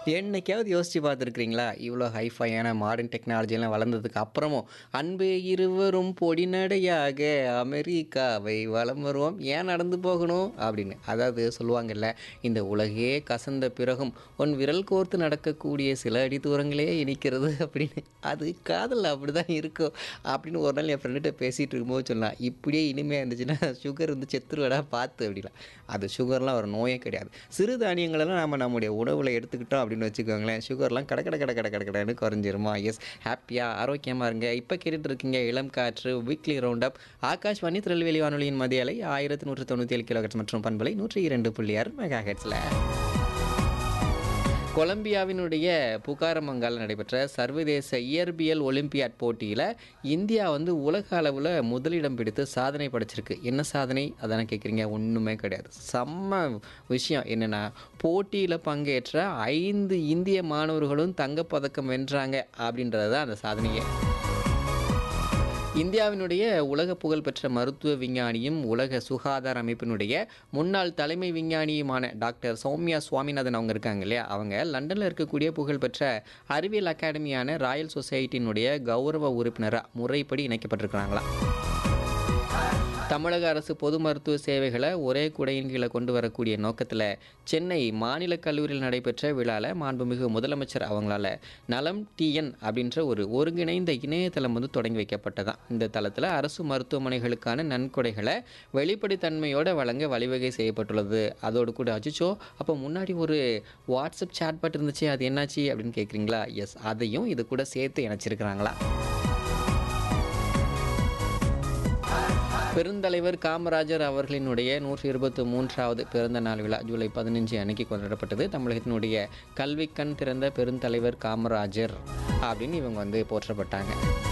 என்னைக்காவது யோசிச்சு பார்த்துருக்கிறீங்களா இவ்வளோ ஹைஃபையான மாடர்ன் டெக்னாலஜிலாம் வளர்ந்ததுக்கு அப்புறமும் அன்பு இருவரும் பொடிநடையாக அமெரிக்காவை வலம் வருவோம் ஏன் நடந்து போகணும் அப்படின்னு அதாவது சொல்லுவாங்கல்ல இந்த உலகே கசந்த பிறகும் உன் விரல் கோர்த்து நடக்கக்கூடிய சில அடி தூரங்களே இனிக்கிறது அப்படின்னு அது காதல் அப்படி தான் இருக்கும் அப்படின்னு ஒரு நாள் என் ஃப்ரெண்டுகிட்ட பேசிகிட்டு இருக்கும்போது சொல்லலாம் இப்படியே இனிமையாக இருந்துச்சுன்னா சுகர் வந்து செத்துருவடா பார்த்து அப்படிலாம் அது சுகர்லாம் ஒரு நோயே கிடையாது சிறுதானியங்களெல்லாம் நம்ம நம்முடைய உணவில் எடுத்துக்கிட்டோம் அப்படின்னு வச்சுக்கோங்களேன் சுகர்லாம் கட கட கட கட கட கடன்னு குறைஞ்சிருமா எஸ் ஹாப்பியாக ஆரோக்கியமாக இருங்க இப்போ கேட்டுட்டு இருக்கீங்க இளம் காற்று weekly round up Akashvani Tirunelveli வானொலியின் மதிய அலை ஆயிரத்தி நூற்றி தொண்ணூற்றி ஏழு கிலோஹெட்ஸ் மற்றும் பண்பலை நூற்றி இரண்டு புள்ளி ஆறு மெகா ஹெட்ஸில் கொலம்பியாவினுடைய புகாரமங்கால் நடைபெற்ற சர்வதேச இயற்பியல் ஒலிம்பியாட் போட்டியில் இந்தியா வந்து உலக அளவில் முதலிடம் பிடித்து சாதனை படைச்சிருக்கு என்ன சாதனை அதானே கேட்குறீங்க ஒன்றுமே கிடையாது செம்ம விஷயம் என்னென்னா போட்டியில் பங்கேற்ற ஐந்து இந்திய மாணவர்களும் தங்கப்பதக்கம் வென்றாங்க அப்படின்றது தான் அந்த சாதனையே இந்தியாவினுடைய உலக புகழ்பெற்ற மருத்துவ விஞ்ஞானியும் உலக சுகாதார அமைப்பினுடைய முன்னாள் தலைமை விஞ்ஞானியுமான டாக்டர் சௌமியா சுவாமிநாதன் அவங்க இருக்காங்க இல்லையா அவங்க லண்டனில் இருக்கக்கூடிய புகழ்பெற்ற அறிவியல் அகாடமியான ராயல் சொசைட்டியினுடைய கௌரவ உறுப்பினராக முறைப்படி இணைக்கப்பட்டிருக்கிறாங்களாம் தமிழக அரசு பொது மருத்துவ சேவைகளை ஒரே குடையின் கீழே கொண்டு வரக்கூடிய நோக்கத்தில் சென்னை மாநில கல்லூரியில் நடைபெற்ற விழாவில் மாண்புமிகு முதலமைச்சர் அவங்களால நலம் டிஎன் அப்படின்ற ஒரு ஒருங்கிணைந்த இணையதளம் வந்து தொடங்கி வைக்கப்பட்டதான் இந்த தளத்தில் அரசு மருத்துவமனைகளுக்கான நன்கொடைகளை வெளிப்படைத்தன்மையோடு வழங்க வழிவகை செய்யப்பட்டுள்ளது அதோடு கூட அச்சிச்சோ அப்போ முன்னாடி ஒரு வாட்ஸ்அப் சேட்பாட் இருந்துச்சு அது என்னாச்சு அப்படின்னு கேட்குறீங்களா எஸ் அதையும் இது கூட சேர்த்து இணைச்சிருக்கிறாங்களா பெருந்தலைவர் காமராஜர் அவர்களினுடைய நூற்றி இருபத்தி மூன்றாவது பிறந்த நாள் விழா ஜூலை பதினஞ்சு அன்னைக்கு கொண்டாடப்பட்டது தமிழகத்தினுடைய கல்விக்கண் திறந்த பெருந்தலைவர் காமராஜர் அப்படின்னு இவங்க வந்து போற்றப்பட்டாங்க